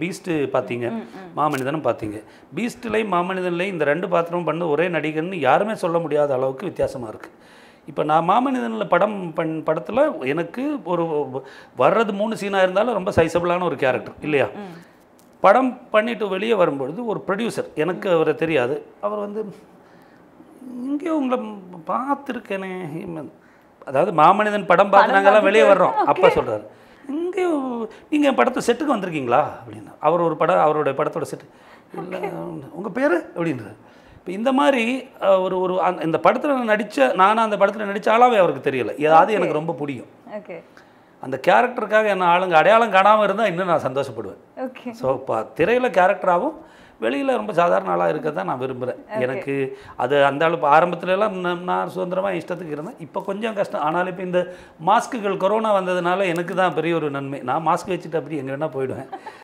beast பார்த்தீங்க மாமனிதனும் பார்த்தீங்க பீஸ்ட்லையும் மாமனிதன்லையும் இந்த ரெண்டு பாத்திரமும் பண்ண ஒரே நடிகர்னு யாருமே சொல்ல முடியாத அளவுக்கு வித்தியாசமாக இருக்குது இப்போ நான் மாமனிதனில் படம் பண் படத்தில் எனக்கு ஒரு வர்றது மூணு சீனாக இருந்தாலும் ரொம்ப சைஸபிளான ஒரு கேரக்டர் இல்லையா படம் பண்ணிட்டு வெளியே வரும்பொழுது ஒரு ப்ரொடியூசர் எனக்கு அவரை தெரியாது அவர் வந்து இங்கேயோ உங்களை பார்த்துருக்கேனே அதாவது மாமனிதன் படம் பார்த்து நாங்கெல்லாம் வெளியே வர்றோம் அப்பா சொல்கிறாரு இங்கேயோ நீங்கள் என் படத்தை செட்டுக்கு வந்திருக்கீங்களா அப்படின்னு அவர் ஒரு படம் அவருடைய படத்தோட செட்டு இல்லை உங்கள் பேர் அப்படின்றார் இப்போ இந்த மாதிரி அஹ், ஒரு ஒரு அந்த- இந்த படத்தில் நடித்த நானும் அந்த படத்தில் நடித்தாலாவே அவருக்கு தெரியல ஏதாவது எனக்கு ரொம்ப பிடிக்கும் ஓகே அந்த கேரக்டருக்காக என்ன ஆளுங்க அடையாளம் காணாமல் இருந்தால் இன்னும் நான் சந்தோஷப்படுவேன் ஓகே ஸோ இப்போ திரையில் கேரக்டராகவும் வெளியில் ரொம்ப சாதாரண ஆளாக இருக்க தான் நான் விரும்புகிறேன் எனக்கு அது அந்த அளவு ஆரம்பத்துலலாம் நான் நான் சுதந்திரமாக இஷ்டத்துக்கு இருந்தேன் இப்போ கொஞ்சம் கஷ்டம் ஆனாலும் இப்போ இந்த மாஸ்க்குகள் கொரோனா வந்ததுனால எனக்கு தான் பெரிய ஒரு நன்மை நான் மாஸ்க் வச்சுட்டு அப்படி எங்கே வேணால் போயிடுவேன்